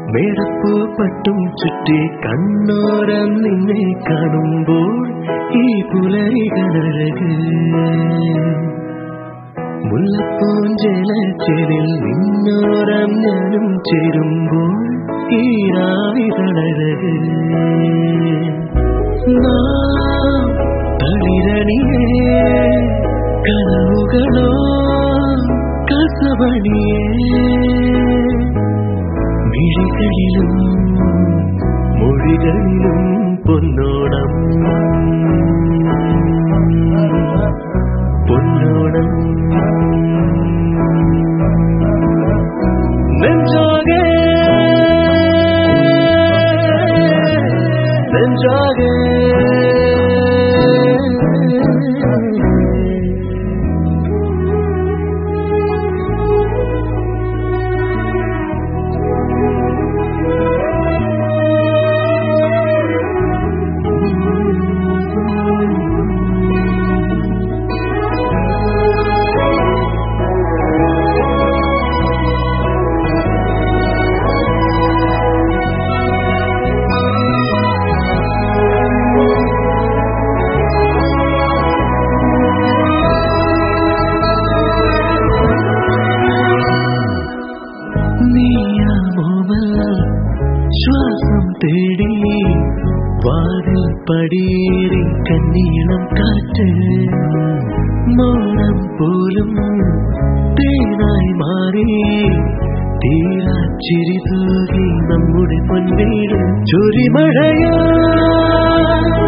മേടപ്പൂ പട്ടും ചുറ്റി കണ്ണോരം നിന്നെ കാണുമ്പോൾ ഈ പുലരികളഴക് മുല്ലപ്പൂഞ്ചേലച്ചേരിൽ നിന്നോരം ഞാനും ചേരുമ്പോൾ ഈ രാവികളഴക് നാം തളിരണിയേ കനവുകളോ കസവണിയേ മിഴികളിലും മൊഴികളിലും പൊന്നോണം പൊന്നോണം നെഞ്ചാകെ നെഞ്ചാകെ നീയാമോമൽ ശ്വാസം തേടി വാതിൽ പടിയേറി കന്നീളം കാറ്റ് മൗനം പോലും തേനായി മാറി തീരാ ചിരി തൂകി നമ്മുടെ പൊൻവീട് ചൊരിമഴയാ